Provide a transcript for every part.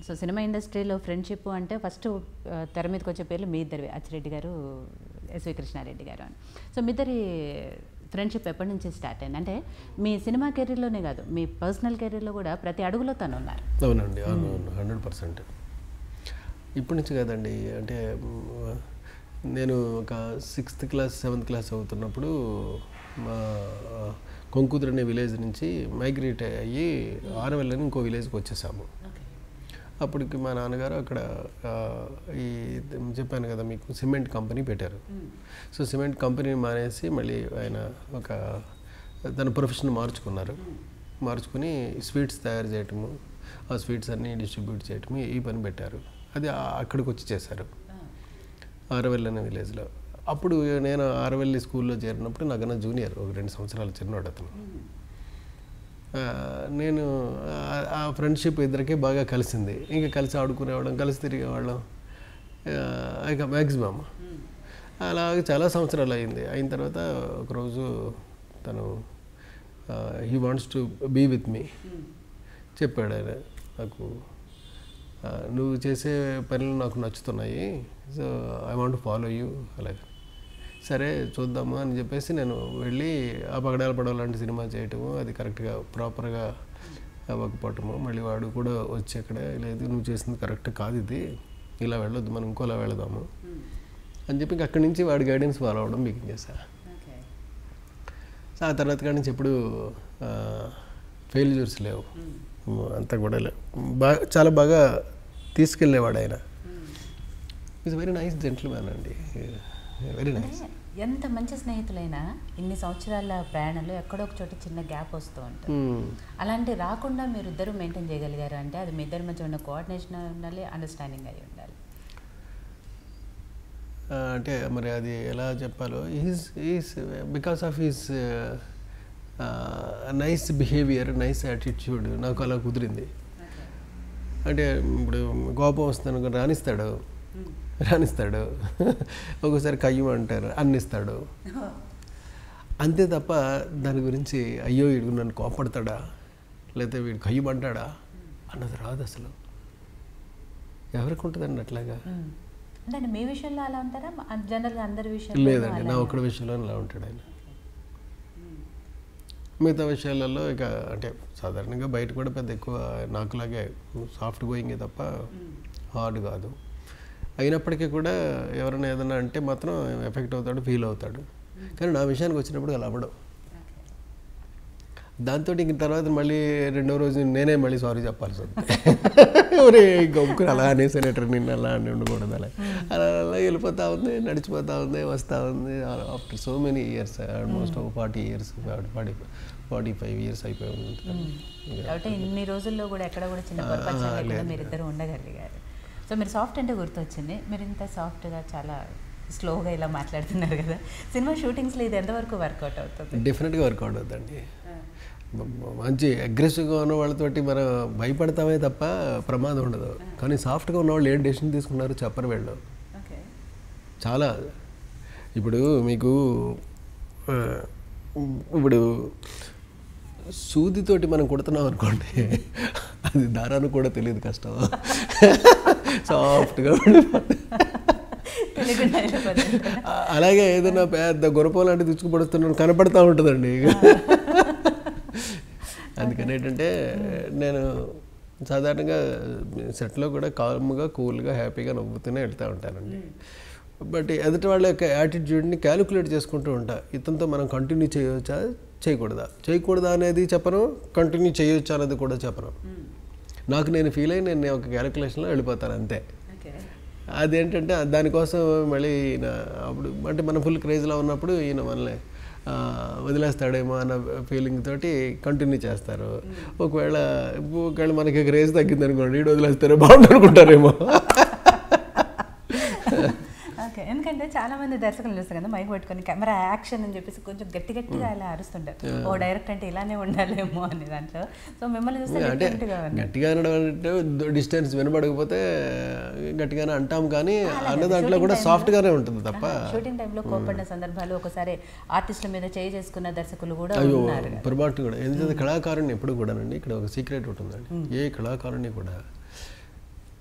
So cinema ఇండస్ట్రీలో friendship అంటే first ఆ, తెర మీదకి వచ్చే పేర్లు మీ ఇద్దరివి అచ్చిరెడ్డి గారు ఎస్వి కృష్ణారెడ్డి గారు అని సో మీ ఇద్దరి ఫ్రెండ్షిప్ ఎప్పటి నుంచి స్టార్ట్ అయింది అంటే మీ సినిమా కెరీర్లోనే కాదు మీ పర్సనల్ కెరీర్లో కూడా ప్రతి అడుగులో తను ఉన్నారు అవునండి అవును అవును హండ్రెడ్ పర్సెంట్ ఇప్పటి నుంచి కాదండి అంటే మ్, నేను ఒక సిక్స్త్ క్లాస్ సెవెంత్ క్లాస్ అవుతున్నప్పుడు మా కొంకుదురు అనే విలేజ్ నుంచి మైగ్రేట్ అయ్యి ఆరవెల్లని ఇంకో విలేజ్కి వచ్చేసాము అప్పటికి మా నాన్నగారు అక్కడ ఆ, ఈ చెప్పాను కదా మీకు సిమెంట్ కంపెనీ పెట్టారు సో సిమెంట్ కంపెనీని మానేసి మళ్ళీ ఆయన ఒక తన ప్రొఫెషన్ మార్చుకున్నారు మార్చుకుని స్వీట్స్ తయారు చేయటము ఆ స్వీట్స్ అన్నీ డిస్ట్రిబ్యూట్ చేయటము ఈ పని పెట్టారు అది ఆ- అక్కడికి వచ్చి చేశారు ఆరవెల్లి అనే విలేజ్లో అప్పుడు నేను ఆరవెల్లి స్కూల్లో చేరినప్పుడు నాకన్నా జూనియర్ ఒక రెండు సంవత్సరాల చిన్నవాడు అతను ఆ, నేను ఆ- ఆ ఫ్రెండ్షిప్ ఇద్దరికీ బాగా కలిసింది ఇంకా కలిసి ఆడుకునేవాళ్ళం కలిసి తిరిగేవాళ్ళం ఆ, ఇక మ్యాక్సిమం అలాగే చాలా సంవత్సరాలు అయింది అయిన తర్వాత ఒకరోజు తను he wants to be with me చెప్పాడు ఆయన నాకు ఆ, నువ్వు చేసే పనులు నాకు నచ్చుతున్నాయి so I want follow you అలాగే సరే చూద్దాము అని చెప్పేసి నేను వెళ్ళి ఆ పగడాల పడవ లాంటి సినిమా చేయటము అది కరెక్ట్గా ప్రాపర్గా అవ్వకపోవటము మళ్ళీ వాడు కూడా వచ్చి అక్కడ లేదు నువ్వు చేసింది కరెక్ట్ కాదు ఇది ఇలా వెళ్ళొద్దు మనం ఇంకోలా వెళదాము అని చెప్పి ఇంక అక్కడి నుంచి వాడి గైడెన్స్ ఫాలో అవ్వడం బిగిన్ చేశా సో ఆ తర్వాత కాడి నుంచి ఎప్పుడు ఫెయిల్యూర్స్ లేవు అంతా కూడా లేవు బాగా చాలా బాగా తీసుకెళ్ళేవాడు ఆయన ఈజ్ వెరీ నైస్ జెంట్ల్మ్యాన్ అండి వెరీ నైస్ ఎంత మంచి స్నేహితులైనా ఇన్ని సంవత్సరాల ప్రయాణంలో ఎక్కడో ఒక చోట చిన్న గ్యాప్ వస్తూ ఉంటుంది అలాంటి రాకుండా మీరు ఇద్దరు మెయింటైన్ చేయగలిగారు అంటే అది మీ ఇద్దరి మధ్య ఉన్న కోఆర్డినేషన్ ఉండాలి అండర్స్టాండింగ్ అయి ఉండాలి అంటే మరి అది ఎలా చెప్పాలో is is because of is nice behaviour nice attitude నాకు అలా కుదిరింది అంటే ఇప్పుడు కోపం వస్తుంది రాణిస్తాడు రాణిస్తాడు ఒక్కోసారి కయ్యం అంటారు అన్నిస్తాడు అంతే తప్ప దాని గురించి అయ్యో వీడు నన్ను కోపడతాడా లేకపోతే వీడు కయ్యం అంటాడా అన్నది రాదు అసలు ఎవరికి ఉంటుందండి అట్లాగా అంటే మీ విషయంలో అలా ఉంటారా జనరల్గా అందరి విషయంలో లేదండి నా ఒక్కడి విషయంలో అలా ఉంటాడు ఆయన మిగతా విషయాలలో ఇక అంటే సాధారణంగా బయట కూడా పెద్ద ఎక్కువ నాకులాగే సాఫ్ట్ గోయింగే తప్ప హార్డ్ కాదు అయినప్పటికీ కూడా ఎవరైనా ఏదైనా అంటే మాత్రం ఎఫెక్ట్ అవుతాడు ఫీల్ అవుతాడు కానీ నా విషయానికి వచ్చినప్పుడు అలా అవ్వడం దాంతో ఇంక తర్వాత మళ్ళీ రెండో రోజు నేనే మళ్ళీ సారీ చెప్పాల్సి వస్తుంది ఒరే గొప్పలు అలా అనేసినట్టు నిన్ను అలా అని ఉండకూడదు అలా అలా అలా వెళ్ళిపోతా ఉంది నడిచిపోతా ఉంది వస్తూ ఉంది after so many years almost ఒక forty years forty forty five years అయిపోయి ఉంది కాబట్టి ఇన్ని రోజుల్లో కూడా ఎక్కడ కూడా చిన్న పొరపాటు లేకుండా మీరు ఇద్దరు ఉండగలిగారు సో మీరు సాఫ్ట్ అంటే గుర్తొచ్చింది మీరు ఇంత సాఫ్ట్గా చాలా స్లోగా ఇలా మాట్లాడుతున్నారు కదా సినిమా షూటింగ్స్లో ఇది ఎంతవరకు వర్కౌట్ అవుతుంది డెఫినెట్గా వర్కౌట్ అవుతుందండి మంచి అగ్రెసివ్గా ఉన్న వాళ్ళతోటి మనం భయపడతామే తప్ప ప్రమాదం ఉండదు కానీ సాఫ్ట్గా ఉన్న వాళ్ళు ఏం డెసిషన్ తీసుకున్నారు చెప్పరు వెళ్ళు ఓకే చాలా ఇప్పుడు మీకు ఆ, ఇప్పుడు సూదితోటి మనం కుడుతున్నాం అనుకోండి అది దారాన్ని కూడా తెలియదు కష్టం సాఫ్ట్గా ఉండిపోతుంది తెలియకుండా వెళ్ళిపోతుంది ఆ- అలాగే ఏదైనా పెద్ద గురపం లాంటిది తెచ్చుకుపడుతున్నాను కనపడతా ఉంటుందండి అందుకని ఏంటంటే నేను సాధారణంగా సెట్లో కూడా కామ్గా కూల్గా హ్యాపీగా నవ్వుతూనే వెళ్తూ ఉంటానండి బట్ ఎదుటి వాళ్ళ యొక్క యాటిట్యూడ్ని క్యాలిక్యులేట్ చేసుకుంటూ ఉంటా ఇతనితో మనం కంటిన్యూ చేయవచ్చా చేయకూడదా చేయకూడదా అనేది చెప్పను కంటిన్యూ చేయొచ్చా అనేది కూడా చెప్పను నాకు నేను ఫీల్ అయ్యి నేను ఒక క్యాలిక్యులేషన్లో వెళ్ళిపోతాను అంతే ఓకే అదేంటంటే దానికోసం మళ్ళీ ఈయన అప్పుడు అంటే మనం ఫుల్ క్రేజ్లో ఉన్నప్పుడు ఈయన మనల్ని ఆ, వదిలేస్తాడేమో అన్న ఫీలింగ్ తోటి కంటిన్యూ చేస్తారు ఒకవేళ ఒకవేళ మనకి క్రేజ్ తగ్గింది అనుకోండి వీడు వదిలేస్తారో బాగుండు అనుకుంటారేమో ఓకే ఎందుకంటే చాలా మంది దర్శకులు చూస్తారు కదా మైక్ పట్టుకొని కెమెరా యాక్షన్ అని చెప్పేసి కొంచెం గట్టి గట్టిగా అలా అరుస్తుంటారు ఓ డైరెక్ట్ అంటే ఇలానే ఉండాలేమో అని దాంట్లో సో మిమ్మల్ని చూస్తే అంటే డిఫరెంట్గా ఉంది గట్టిగా అనడం అంటే డిస్టెన్స్ వినబడకపోతే గట్టిగానే అంటాం కానీ అన్న దాంట్లో కూడా సాఫ్ట్గానే ఉంటుంది తప్ప షూటింగ్ టైంలో కోపడిన సందర్భాలు ఒకసారి ఆర్టిస్టుల మీద చేయి చేసుకున్న దర్శకులు కూడా అయ్యో ఉన్నారు కదా. పొరపాటు కూడా ఎందుకంటే కళాకారుని ఎప్పుడు కూడానండి ఇక్కడ ఒక సీక్రెట్ ఉంటుందండి ఏ కళాకారుని కూడా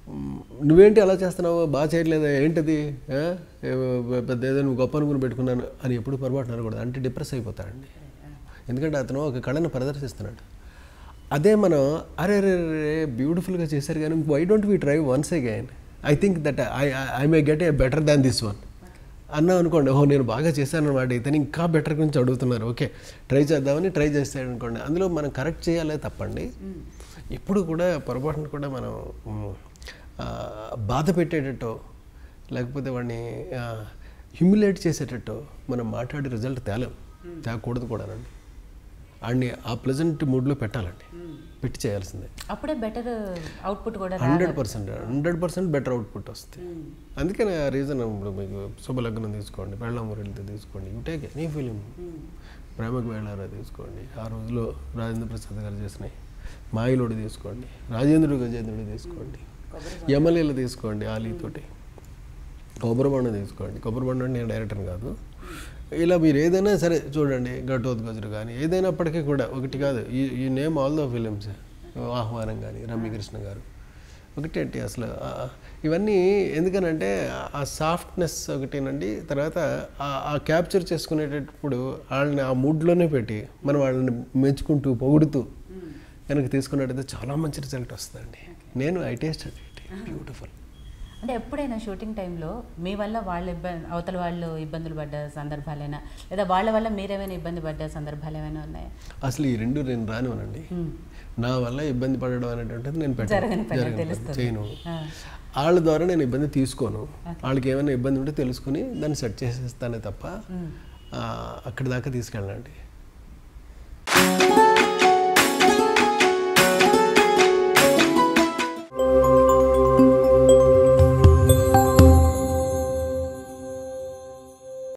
మ్, నువ్వేంటి అలా చేస్తున్నావు బాగా చేయట్లేదా ఏంటది ఆ? ఏ- పెద్ద ఏదో నువ్వు గొప్ప అనుకుని పెట్టుకున్నాను అని ఎప్పుడు పొరపాటు అనకూడదు అంటే డిప్రెస్ అయిపోతాడండి ఎందుకంటే అతను ఒక కళను ప్రదర్శిస్తున్నాడు అదే మనం అరే రే రే బ్యూటిఫుల్గా చేశారు కానీ why don't we try once again I think that I I may get a better than this one అన్నాం అనుకోండి ఓహో నేను బాగా చేశాను అనమాట ఇతను ఇంకా బెటర్ గురించి అడుగుతున్నారు ఓకే ట్రై చేద్దామని ట్రై చేస్తాడు అనుకోండి అందులో మనం కరెక్ట్ చేయాలే తప్పండి ఎప్పుడు కూడా పొరపాటును కూడా మనం మ్, ఆ, బాధ పెట్టేటట్టు లేకపోతే వాడిని హ్యూమిలేట్ చేసేటట్టు మనం మాట్లాడే రిజల్ట్ తేలేం తేకూడదు కూడానండి వాడిని ఆ ప్లెజెంట్ మూడ్లో పెట్టాలండి పెట్టి చేయాల్సిందే అప్పుడే బెటర్ అవుట్పుట్ కూడా రా- hundred percent hundred percent better output వస్తుంది అందుకని ఆ రీజన్ ఇప్పుడు మీకు శుభలగ్నం తీసుకోండి పెళ్ళామురెడ్డితో తీసుకోండి యూ టేక్ ఎనీ ఫిలిం ప్రేమకు వెళ్ళారా తీసుకోండి ఆ రోజులో రాజేంద్ర ప్రసాద్ గారు చేసినాయి మాయిలోడు తీసుకోండి రాజేంద్రుడు గజేంద్రుడు తీసుకోండి ఎమ్మెల్యేలు తీసుకోండి ఆలీతోటి కొబ్బరిబండ తీసుకోండి కొబ్బరిబండ అంటే నేను డైరెక్టర్ కాదు ఇలా మీరు ఏదైనా సరే చూడండి ఘటోద్గజుడు కానీ ఏదైనప్పటికీ కూడా ఒకటి కాదు ఈ ఈ నేమ్ ఆల్ ద ఫిలిమ్స్ ఆహ్వానం కానీ రమ్యకృష్ణ గారు ఒకటేంటి అసలు ఆ- ఇవన్నీ ఎందుకనంటే ఆ సాఫ్ట్నెస్ ఒకటేనండి తర్వాత ఆ- ఆ క్యాప్చర్ చేసుకునేటప్పుడు వాళ్ళని ఆ మూడ్లోనే పెట్టి మనం వాళ్ళని మెచ్చుకుంటూ పొగుడుతూ కనుక తీసుకున్నట్టయితే చాలా మంచి రిజల్ట్ వస్తుందండి నేను ఐ టేస్ట్ ఇట్ బ్యూటిఫుల్ అంటే ఎప్పుడైనా షూటింగ్ టైంలో మీ వల్ల వాళ్ళ ఇబ్బంది అవతల వాళ్ళు ఇబ్బందులు పడ్డ సందర్భాలైనా లేదా వాళ్ళ వల్ల మీరేమైనా ఇబ్బంది పడ్డ సందర్భాలు ఏమైనా ఉన్నాయా అసలు ఈ రెండు నేను రానివ్వనండి నా వల్ల ఇబ్బంది పడడం అనేటువంటిది నేను పెట్టను. జరగని పని జరగని పని. తెలుస్తుంది. చేయను ఆ. వాళ్ళ ద్వారా నేను ఇబ్బంది తీసుకోను వాళ్ళకి ఏమైనా ఇబ్బంది ఉంటే తెలుసుకుని దాన్ని సెట్ చేసేస్తానే తప్ప ఆ, అక్కడి దాకా తీసుకెళ్ళండి